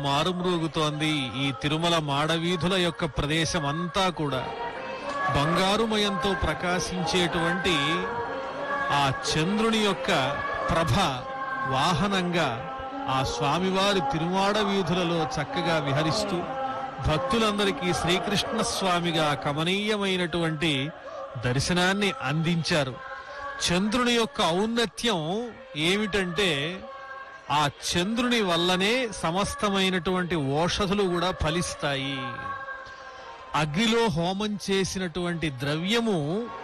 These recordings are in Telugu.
మారుమ్రోగుతోంది ఈ తిరుమల మాడవీధుల యొక్క ప్రదేశం అంతా కూడా బంగారుమయంతో ప్రకాశించేటువంటి ఆ చంద్రుని యొక్క ప్రభ వాహనంగా ఆ స్వామివారి తిరుమాడ వీధులలో చక్కగా విహరిస్తూ భక్తులందరికీ శ్రీకృష్ణ స్వామిగా కమనీయమైనటువంటి దర్శనాన్ని అందించారు చంద్రుని యొక్క ఔన్నత్యం ఏమిటంటే ఆ చంద్రుని వల్లనే సమస్తమైనటువంటి ఓషధులు కూడా ఫలిస్తాయి అగ్నిలో హోమం చేసినటువంటి ద్రవ్యము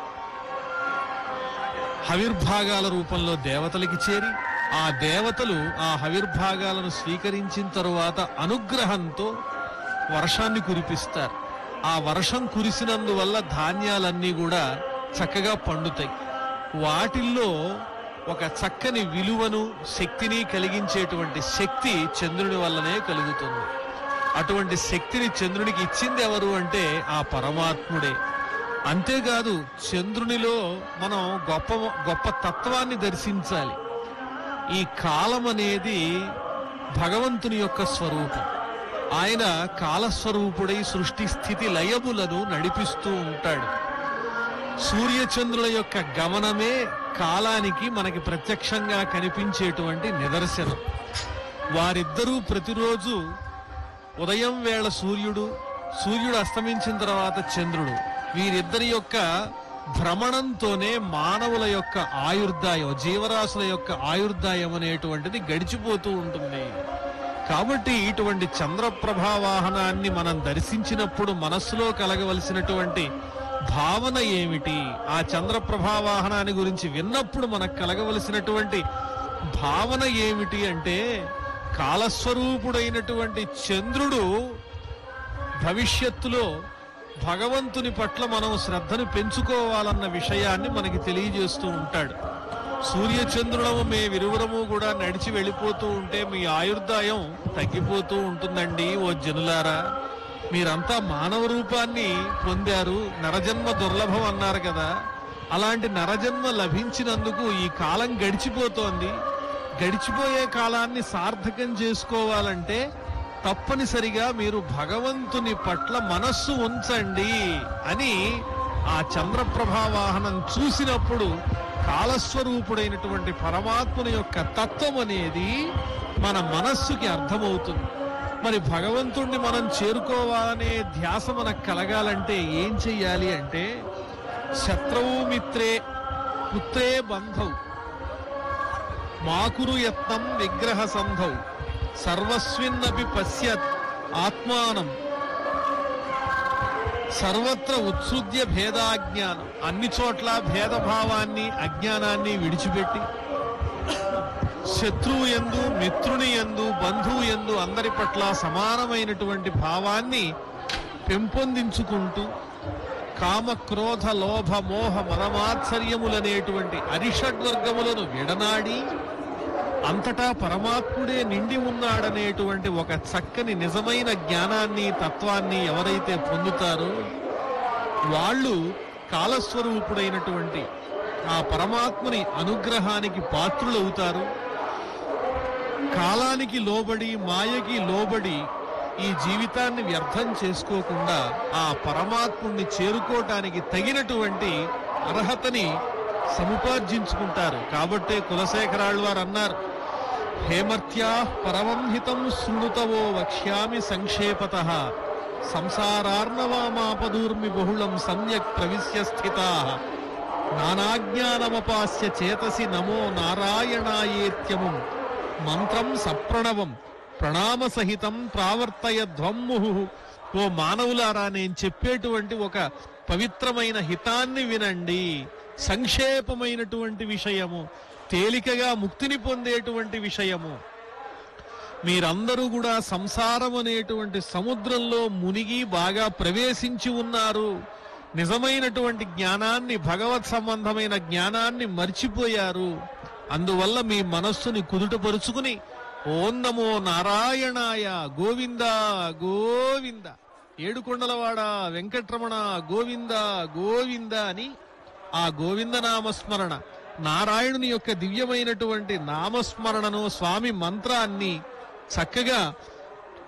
హవిర్భాగాల రూపంలో దేవతలకి చేరి ఆ దేవతలు ఆ హవిర్భాగాలను స్వీకరించిన తరువాత అనుగ్రహంతో వర్షాన్ని కురిపిస్తారు ఆ వర్షం కురిసినందువల్ల ధాన్యాలన్నీ కూడా చక్కగా పండుతాయి వాటిల్లో ఒక చక్కని విలువను శక్తిని కలిగించేటువంటి శక్తి చంద్రుని వల్లనే కలుగుతుంది అటువంటి శక్తిని చంద్రునికి ఇచ్చింది ఎవరు అంటే ఆ పరమాత్ముడే అంతేకాదు చంద్రునిలో మనం గొప్ప గొప్ప తత్వాన్ని దర్శించాలి ఈ కాలం అనేది భగవంతుని యొక్క స్వరూపం ఆయన కాలస్వరూపుడై సృష్టి స్థితి లయములను నడిపిస్తూ ఉంటాడు సూర్యచంద్రుల యొక్క గమనమే కాలానికి మనకి ప్రత్యక్షంగా కనిపించేటువంటి నిదర్శనం వారిద్దరూ ప్రతిరోజు ఉదయం వేళ సూర్యుడు సూర్యుడు అస్తమించిన తర్వాత చంద్రుడు వీరిద్దరి యొక్క భ్రమణంతోనే మానవుల యొక్క ఆయుర్దాయం జీవరాశుల యొక్క ఆయుర్దాయం అనేటువంటిది గడిచిపోతూ ఉంటుంది కాబట్టి ఇటువంటి చంద్రప్రభా వాహనాన్ని మనం దర్శించినప్పుడు మనస్సులో కలగవలసినటువంటి భావన ఏమిటి ఆ చంద్రప్రభా వాహనాన్ని గురించి విన్నప్పుడు మనకు కలగవలసినటువంటి భావన ఏమిటి అంటే కాలస్వరూపుడైనటువంటి చంద్రుడు భవిష్యత్తులో భగవంతుని పట్ల మనం శ్రద్ధను పెంచుకోవాలన్న విషయాన్ని మనకి తెలియజేస్తూ ఉంటాడు సూర్యచంద్రుడము మే విరువురము కూడా నడిచి వెళ్ళిపోతూ ఉంటే మీ ఆయుర్దాయం తగ్గిపోతూ ఉంటుందండి ఓ జనులారా మీరంతా మానవ రూపాన్ని పొందారు నరజన్మ దుర్లభం అన్నారు కదా అలాంటి నరజన్మ లభించినందుకు ఈ కాలం గడిచిపోతోంది గడిచిపోయే కాలాన్ని సార్థకం చేసుకోవాలంటే తప్పనిసరిగా మీరు భగవంతుని పట్ల మనస్సు ఉంచండి అని ఆ చంద్రప్రభా వాహనం చూసినప్పుడు కాలస్వరూపుడైనటువంటి పరమాత్ముని యొక్క తత్వం అనేది మన మనస్సుకి అర్థమవుతుంది మరి భగవంతుణ్ణి మనం చేరుకోవాలనే ధ్యాస మనకు కలగాలంటే ఏం చెయ్యాలి అంటే శత్రువు మిత్రే పుత్రే బంధౌ మాకురు యత్నం విగ్రహ సంధౌ సర్వస్మిన్నపి పశ్యత్ ఆత్మానం సర్వత్ర ఉత్సృజ్య భేదాజ్ఞానం అన్ని చోట్ల భేదభావాన్ని అజ్ఞానాన్ని విడిచిపెట్టి శత్రువు ఎందు మిత్రుని ఎందు బంధువు ఎందు అందరి పట్ల సమానమైనటువంటి భావాన్ని పెంపొందించుకుంటూ కామ క్రోధ లోభ మోహ మదమాత్సర్యములనేటువంటి అరిషడ్వర్గములను విడనాడి అంతటా పరమాత్ముడే నిండి ఉన్నాడనేటువంటి ఒక చక్కని నిజమైన జ్ఞానాన్ని తత్వాన్ని ఎవరైతే పొందుతారో వాళ్ళు కాలస్వరూపుడైనటువంటి ఆ పరమాత్ముని అనుగ్రహానికి పాత్రులవుతారు కాలానికి లోబడి మాయకి లోబడి ఈ జీవితాన్ని వ్యర్థం చేసుకోకుండా ఆ పరమాత్ముణ్ణి చేరుకోవటానికి తగినటువంటి అర్హతని సముపార్జించుకుంటారు కాబట్టే కులశేఖరాళ్ళు వారు అన్నారు హేమర్త్యా పరమంహితం శృణుతవో వక్ష్యామి సంక్షేపత సంసారార్ణవామాపదూర్మి బహుళం సమ్యక్ ప్రవిశ్య స్థితా నానాజ్ఞానమపాస్య చేతసి నమో నారాయణాయేత్యము మంత్రం సప్రణవం ప్రణామ సహితం ప్రావర్తయ ధ్వమ్ముహు ఓ మానవులారా నేను చెప్పేటువంటి ఒక పవిత్రమైన హితాన్ని వినండి సంక్షేపమైనటువంటి విషయము తేలికగా ముక్తిని పొందేటువంటి విషయము మీరందరూ కూడా సంసారం అనేటువంటి సముద్రంలో మునిగి బాగా ప్రవేశించి ఉన్నారు నిజమైనటువంటి జ్ఞానాన్ని భగవత్ సంబంధమైన జ్ఞానాన్ని మర్చిపోయారు అందువల్ల మీ మనస్సుని కుదుటపరుచుకుని ఓం నమో నారాయణాయ గోవింద గోవింద ఏడుకొండలవాడ వెంకట్రమణ గోవింద గోవింద అని ఆ గోవింద నామస్మరణ నారాయణుని యొక్క దివ్యమైనటువంటి నామస్మరణను స్వామి మంత్రాన్ని చక్కగా